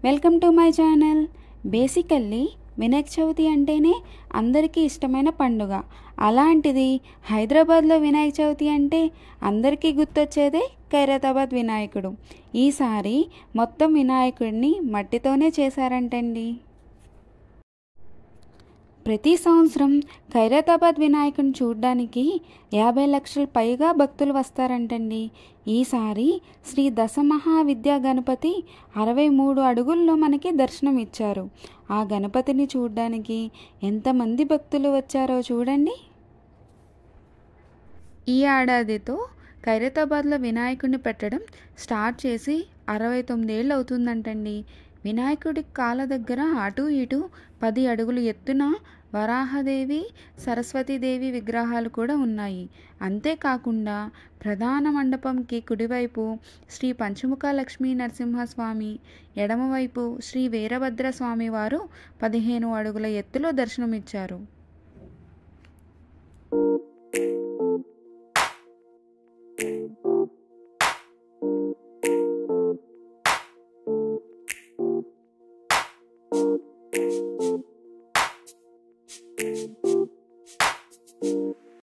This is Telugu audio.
welcome to my channel basically Vinayaka Chavithi అంటేనే అందరికీ ఇష్టమైన పండుగ అలాంటిది హైదరాబాద్లో వినాయక చవితి అంటే అందరికీ గుర్తొచ్చేదే ఖైరతాబాద్ వినాయకుడు ఈసారి మొత్తం వినాయకుడిని మట్టితోనే చేశారంటండి ప్రతి సంవత్సరం ఖైరతాబాద్ వినాయకుని చూడ్డానికి యాభై లక్షల పైగా భక్తులు వస్తారంటండి ఈసారి శ్రీ దశమహావిద్యా గణపతి అరవై మూడు అడుగుల్లో మనకి దర్శనం ఇచ్చారు ఆ గణపతిని చూడ్డానికి ఎంతమంది భక్తులు వచ్చారో చూడండి ఈ ఏడాదితో ఖైరతాబాద్లో వినాయకుడిని పెట్టడం స్టార్ట్ చేసి అరవై తొమ్మిదేళ్ళు అవుతుందంటండి వినాయకుడి కాళ్ళ దగ్గర అటు ఇటు పది అడుగులు ఎత్తున వరాహదేవి సరస్వతీదేవి విగ్రహాలు కూడా ఉన్నాయి అంతేకాకుండా ప్రధాన మండపంకి కుడివైపు శ్రీ పంచముఖ లక్ష్మీ నరసింహస్వామి ఎడమవైపు శ్రీ వీరభద్ర స్వామి వారు పదిహేను అడుగుల ఎత్తులో దర్శనమిచ్చారు